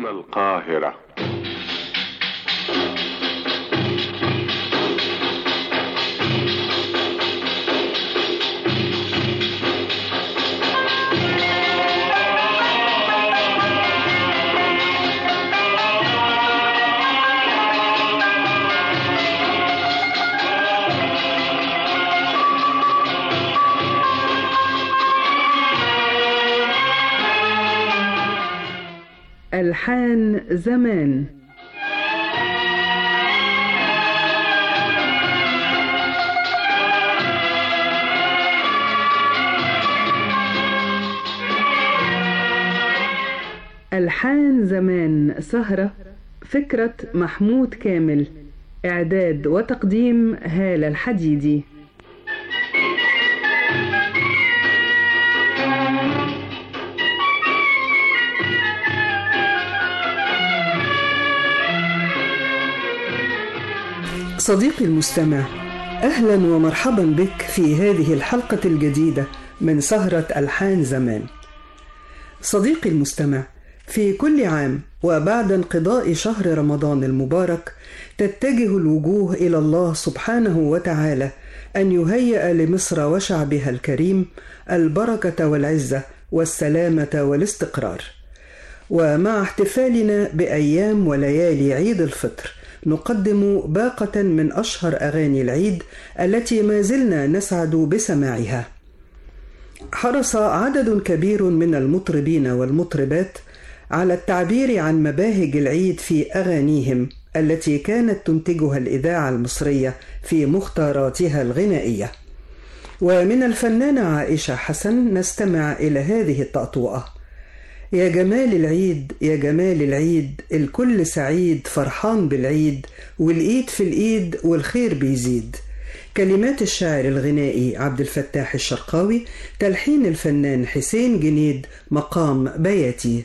على القاهرة ألحان زمان ألحان زمان سهرة فكرة محمود كامل إعداد وتقديم هالة الحديدي صديقي المستمع اهلا ومرحبا بك في هذه الحلقه الجديده من سهره الحان زمان صديقي المستمع في كل عام وبعد انقضاء شهر رمضان المبارك تتجه الوجوه الى الله سبحانه وتعالى ان يهيئ لمصر وشعبها الكريم البركه والعزه والسلامه والاستقرار ومع احتفالنا بايام وليالي عيد الفطر نقدم باقة من أشهر أغاني العيد التي ما زلنا نسعد بسماعها. حرص عدد كبير من المطربين والمطربات على التعبير عن مباهج العيد في أغانيهم التي كانت تنتجها الإذاعة المصرية في مختاراتها الغنائية. ومن الفنانة عائشة حسن نستمع إلى هذه التأطوأة. يا جمال العيد يا جمال العيد الكل سعيد فرحان بالعيد والايد في الايد والخير بيزيد كلمات الشاعر الغنائي عبد الفتاح الشرقاوي تلحين الفنان حسين جنيد مقام بياتي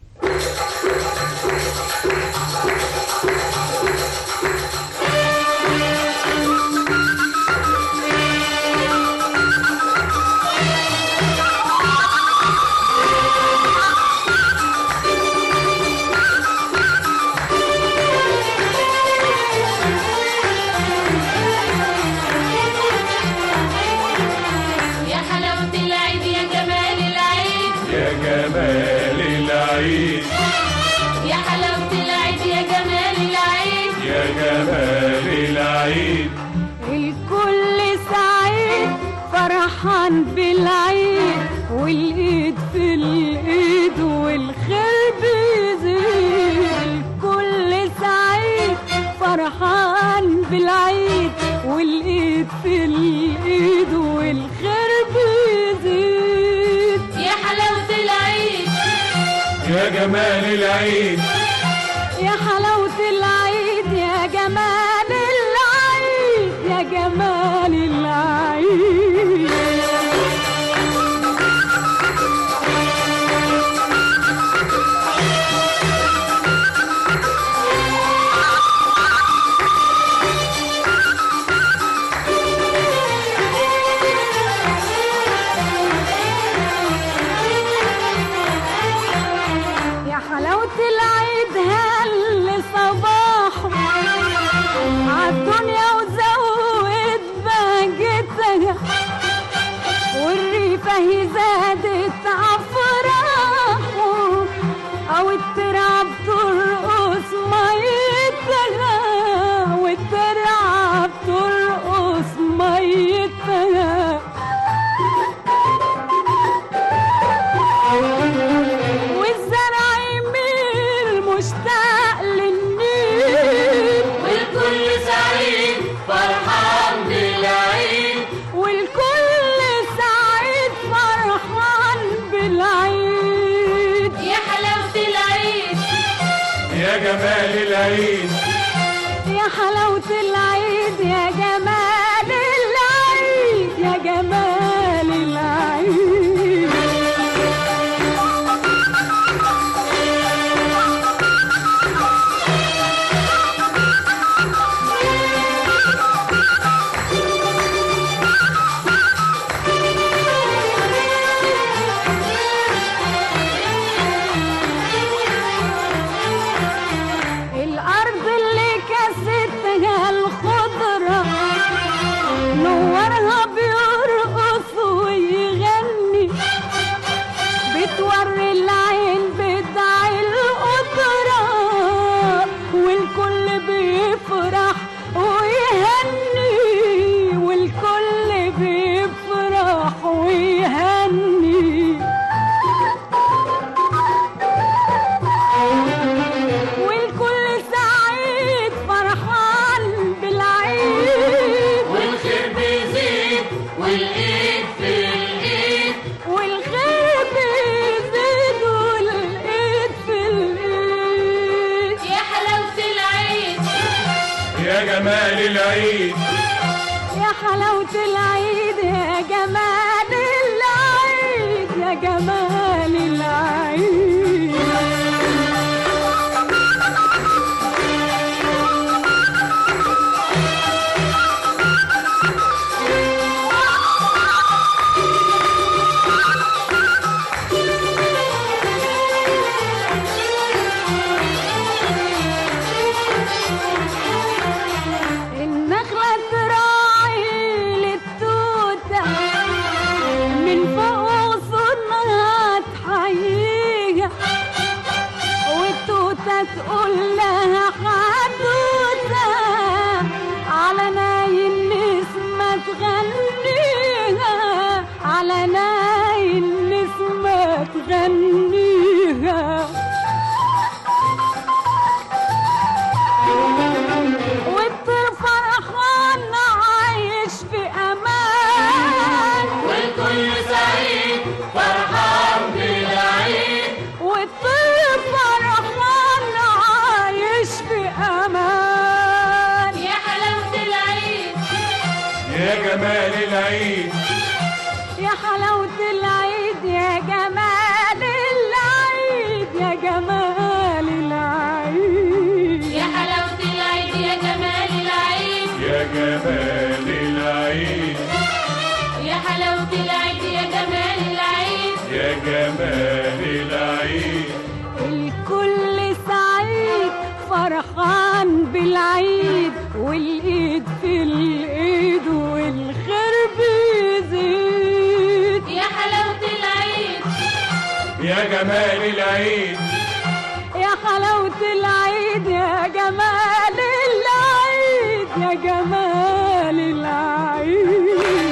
يا حلاوة العيد يا جمال العيد يا جمال العيد يا حلاوة العيد يا جمال العيد يا جمال العيد الكل سعيد فرحان بالعيد والايد في الايد والخير بيزيد الكل سعيد فرحان بالعيد والايد في الايد والخير بيزيد يا حلاوة العيد يا جمال العيد يا حلاوة العيد يا جمال العيد يا جمال العيد يا حلاوة العيد هل صباحه عالدنيا وزود بهجتها والريفة هي زادت عفراحه أو الترعة بترقص ميتها والترعة بترقص ميتها والزرع يميل مشتاق للنيل والكل سعيد فرحان بالعيد والكل سعيد فرحان بالعيد يا حلاوة العيد يا جمال العيد يا حلاوة العيد يا جمال العيد يا جمال العيد جمال العيد يا حلاوة العيد يا جمال العيد يا جمال العيد النخلة تراعي للتوتة من فوق غصونها تحييها والتوتة تقول لها حدوتة على ناي النسمة تغنيها على ناي النسمة تغنيها والطير فرحان عايش في امان والكل سعيد فرحان بالعيد والطير فرحان عايش في امان يا حلاوة العيد يا جمال العيد يا حلاوة العيد يا جمال العيد يا جمال العيد يا حلاوة العيد يا جمال العيد يا جمال العيد يا حلاوة العيد يا جمال العيد يا جمال العيد الكل سعيد فرحان بالعيد والايد في الايد والخير بيزيد يا حلاوة العيد يا جمال العيد يا حلاوة العيد يا جمال العيد يا جمال العيد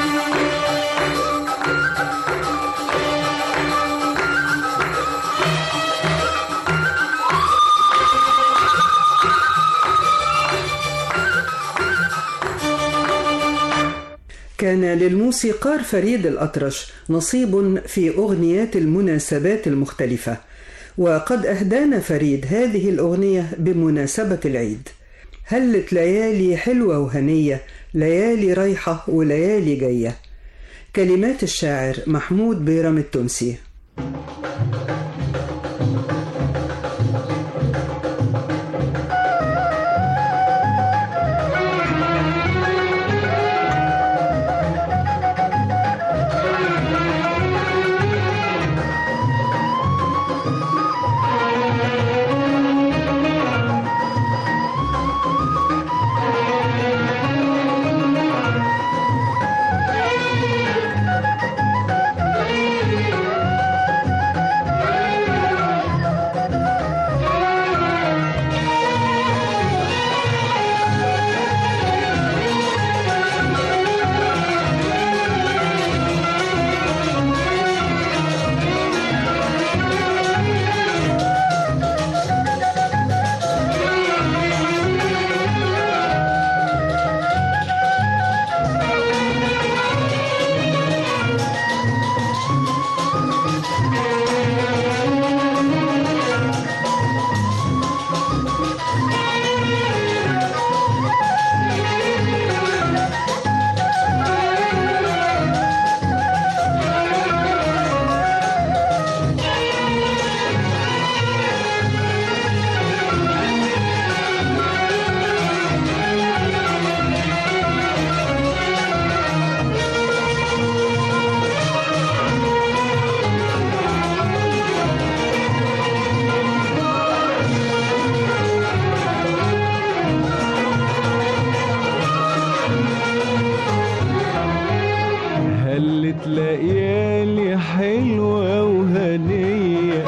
كان للموسيقار فريد الأطرش نصيب في أغنيات المناسبات المختلفة وقد أهدانا فريد هذه الأغنية بمناسبة العيد هلت ليالي حلوة وهنية ليالي رايحة وليالي جاية كلمات الشاعر محمود بيرم التونسي هلت ليالي حلوة وهنية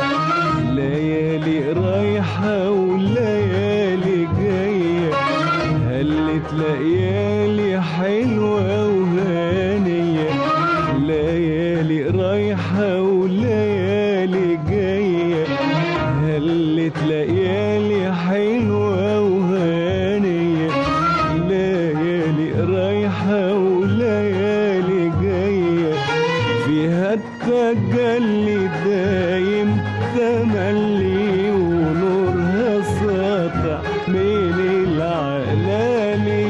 ليالي رايحة وليالي جاية هلت ليالي حلوة وهنية ليالي رايحة وليالي جاية هلت ليالي حلوة وهنية ليالي رايحة وليالي جاية فيها التجلي دايم تملي ونورها ساطع من العلالي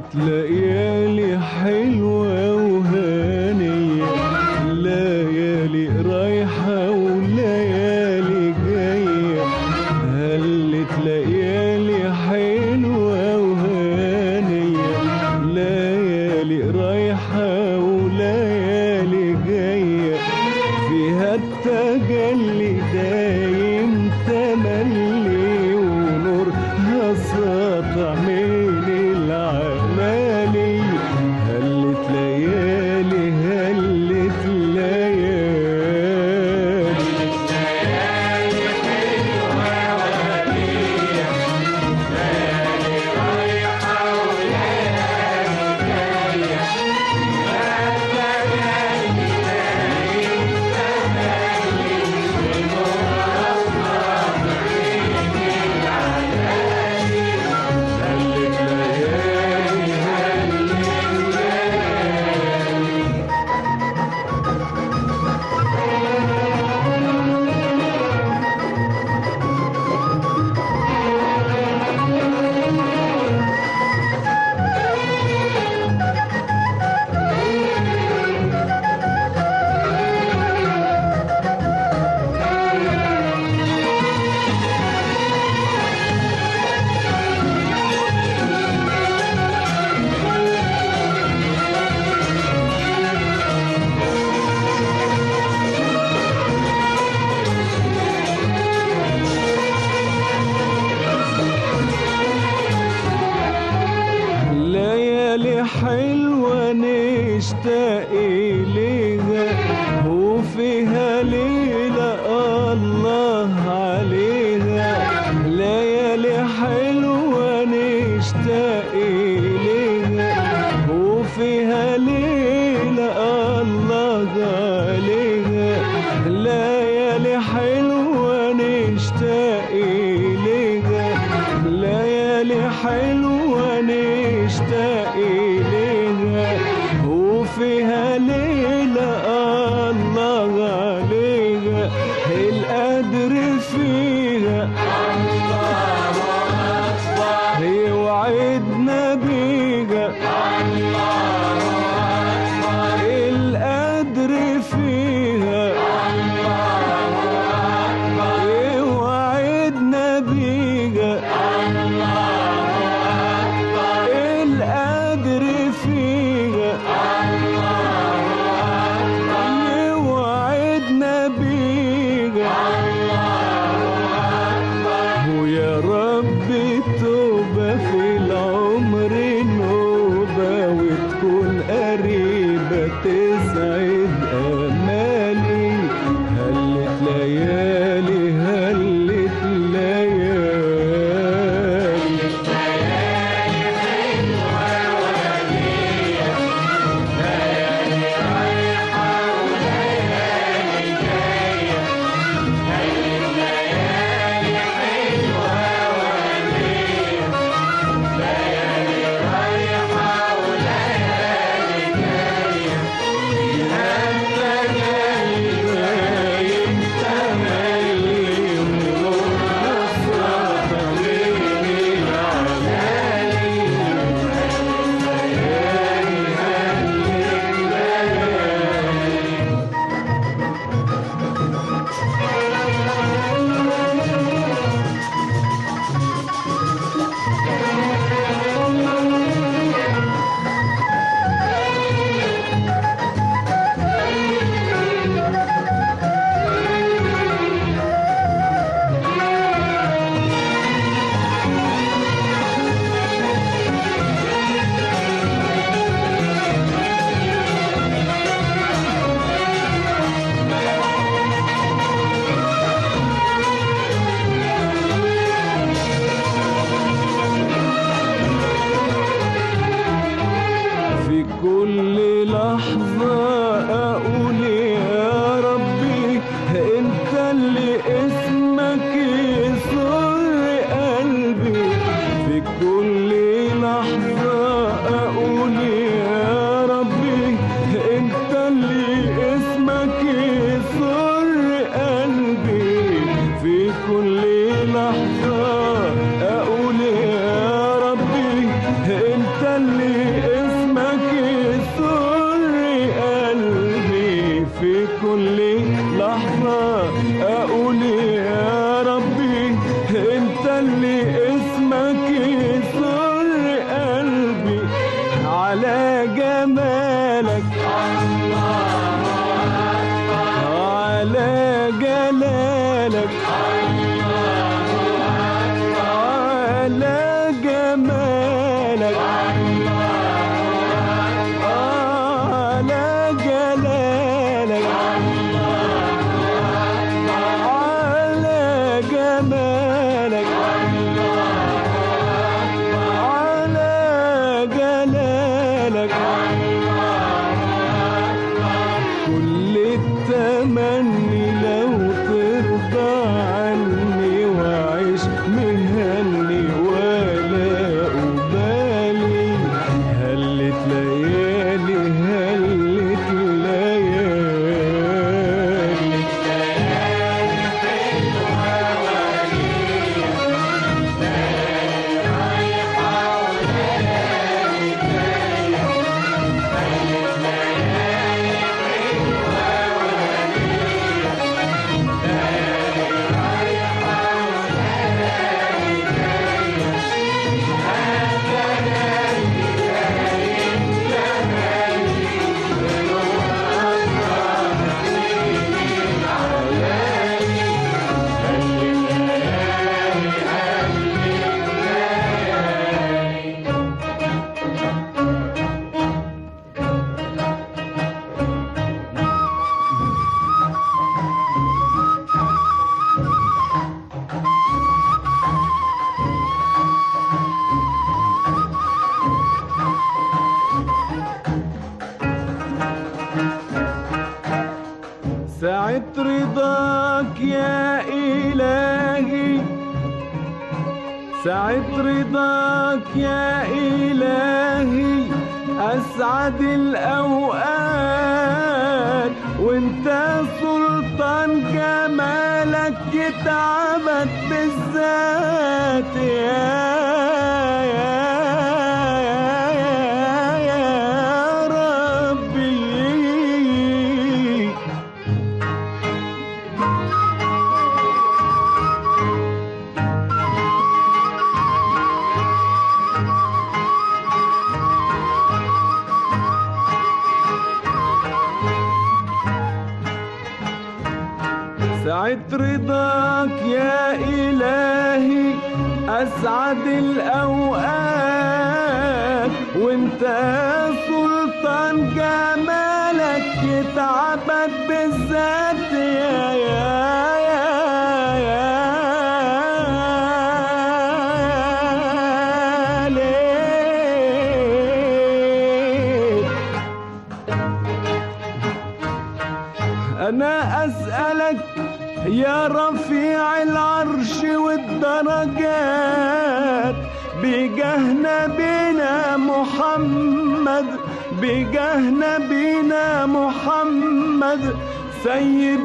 ليالي حلوة وهانية ليالي رايحة وليالي جاية هلت ليالي حلوة وهانية ليالي رايحة وليالي جاية فيها التجلي دايم تملي ونورها ساطع من العلالي هلت ليالي هلت ليالي ليالي حلوة نشتاق إليها وفيها ليلة الله عليها ليالي حلوة نشتاق إليها وفيها ليلة الله عليها ليالي حلوة نشتاق إليها ليالي حلوة نشتاق إليها وفيها ليلة الله عليها القدر فيها يوعدنا بيها القدر فيها يوعدنا بيها القدر فيها يوعدنا بيها ويا رب توبة في العمر نوبة وتكون قريبة تسعد أمالي هلت ليالي هلت ليالي ليالي جمالك على جلالك على جمالك على جلالك كل التمني لو ترضى عني واعيش مهني ولا أبالي هلت ليالي هلت ليالي ساعة رضاك يا إلهي ساعة رضاك يا إلهي أسعد الأوقات وانت سلطان جمالك يتعبد بالذات يا يا يا يا ربي ساعة رضاك يا إلهي أسعد الأوقات وانت سلطان جمالك يتعبد بالذات يا يا يا يا ليل أنا أسألك يا رفيع العرش والدرجات بجاه نبينا محمد بجاه نبينا محمد سيد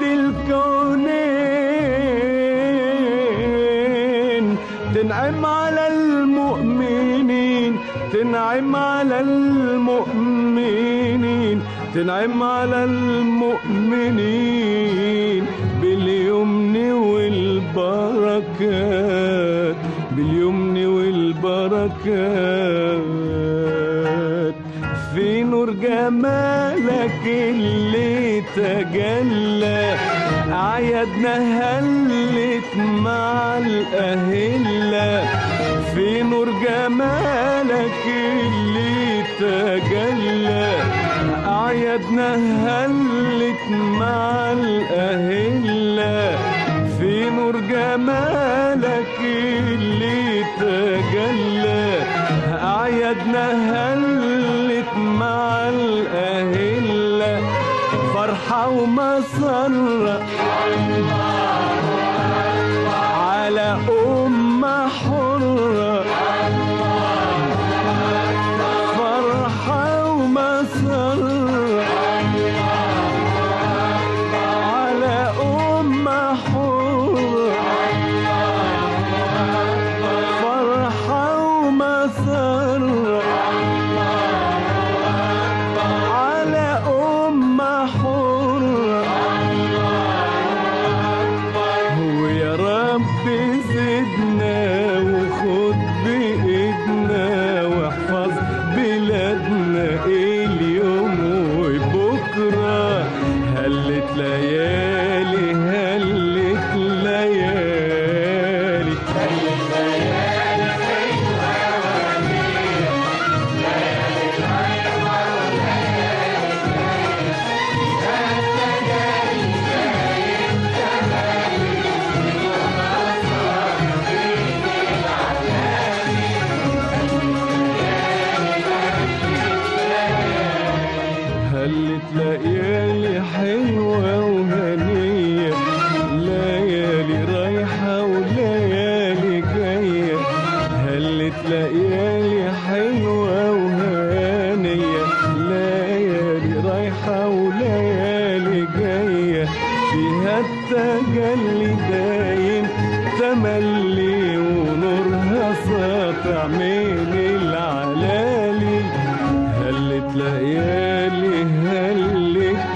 الكونين تنعم على المؤمنين تنعم على المؤمنين تنعم على المؤمنين باليمن والبركات باليمن والبركات في نور جمالك اللي تجلى عيدنا هلت مع الأهلة في نور جمالك اللي تجلى أعيادنا هلت مع الأهلة في نور جمالك اللي تجلى أعيادنا هلت مع الأهلة فرحة ومسرة على أمة حرة فرحة ومسرة على أمة حرة فرحة ومسرة على أمة حرة ليالي حلوة وهانية ليالي رايحة وليالي جاية فيها التجلي دايم تملي ونورها ساطع من العلالي هلت ليالي هلت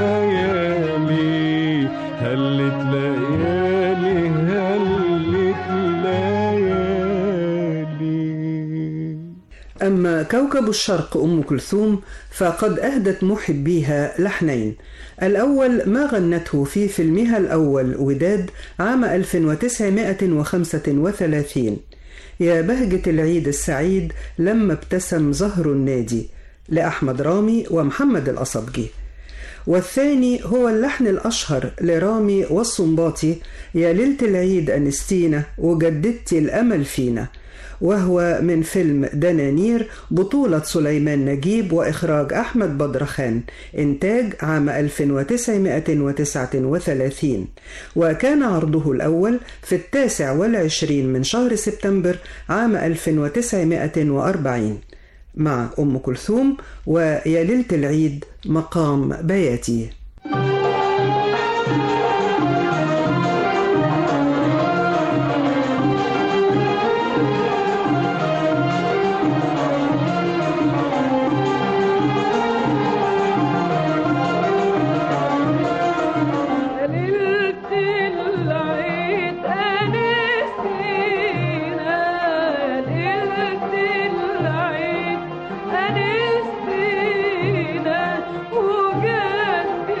ليالي هلت ليالي هلت ليالي أما كوكب الشرق أم كلثوم فقد أهدت محبيها لحنين الأول ما غنته في فيلمها الأول وداد عام 1935 يا بهجة العيد السعيد لما ابتسم زهر النادي لأحمد رامي ومحمد الأصبجي والثاني هو اللحن الأشهر لرامي والصنباطي يا ليلة العيد أنستينا وجددتي الأمل فينا وهو من فيلم دنانير بطولة سليمان نجيب وإخراج أحمد بدرخان إنتاج عام 1939 وكان عرضه الأول في التاسع والعشرين من شهر سبتمبر عام 1940 مع أم كلثوم ويا ليلة العيد مقام بياتي ليلة العيد أنستينا ليلة العيد أنستينا وجددتي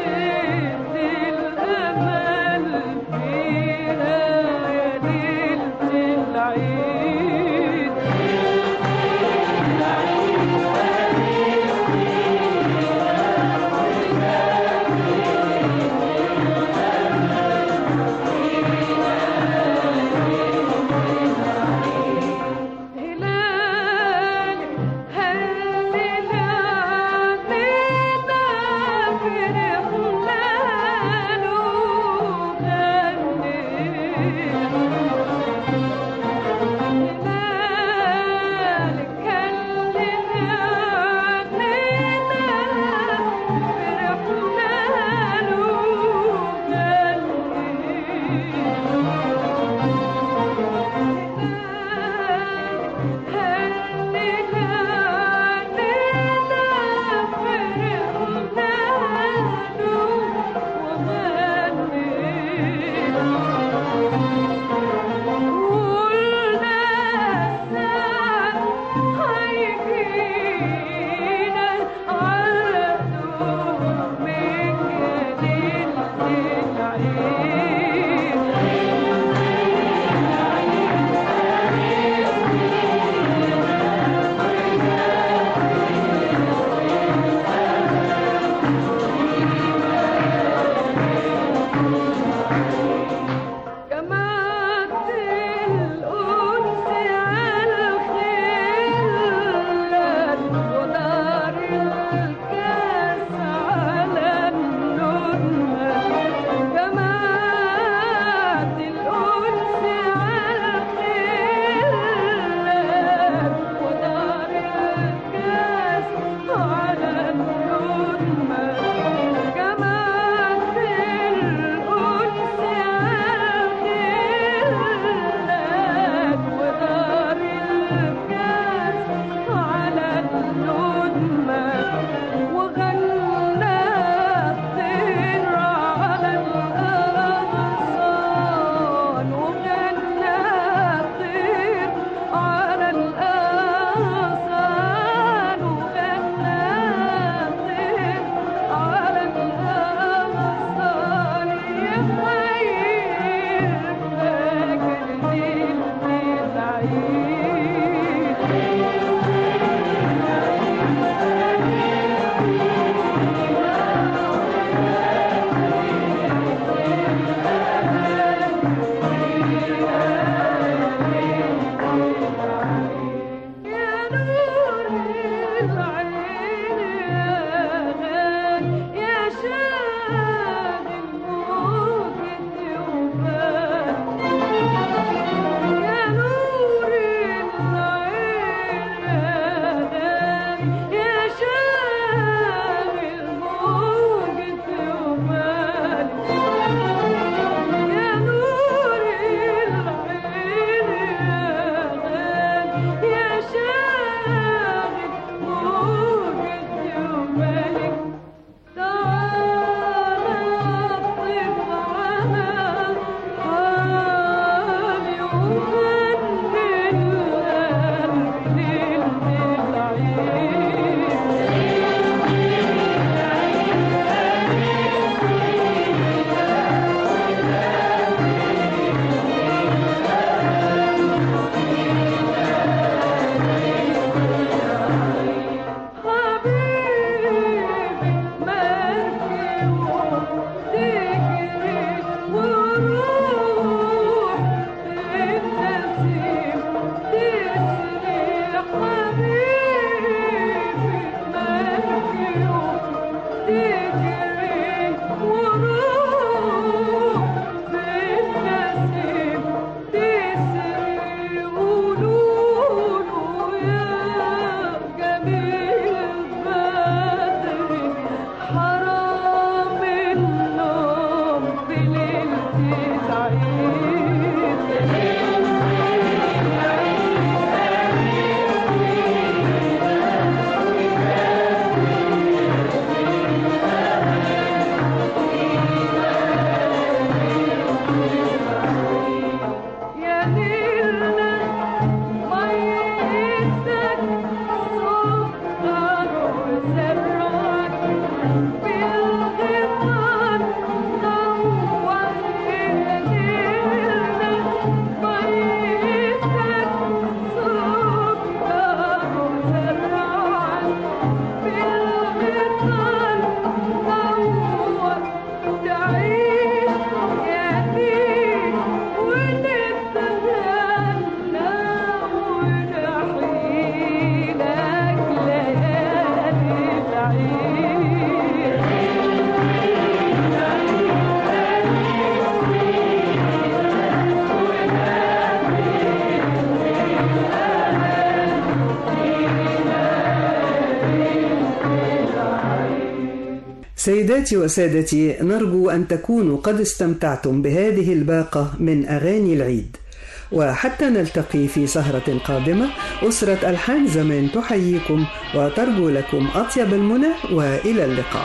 سيداتي وسادتي نرجو أن تكونوا قد استمتعتم بهذه الباقة من أغاني العيد وحتى نلتقي في سهرة قادمة أسرة ألحان زمان تحييكم وترجو لكم أطيب المنى وإلى اللقاء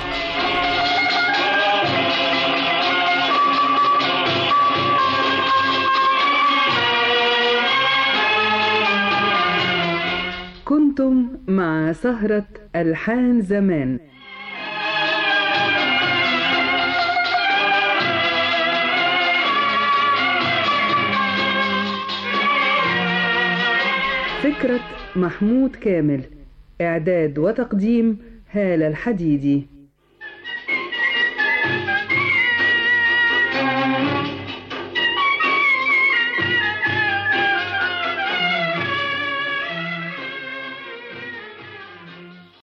كنتم مع سهرة ألحان زمان فكرة محمود كامل إعداد وتقديم هالة الحديدي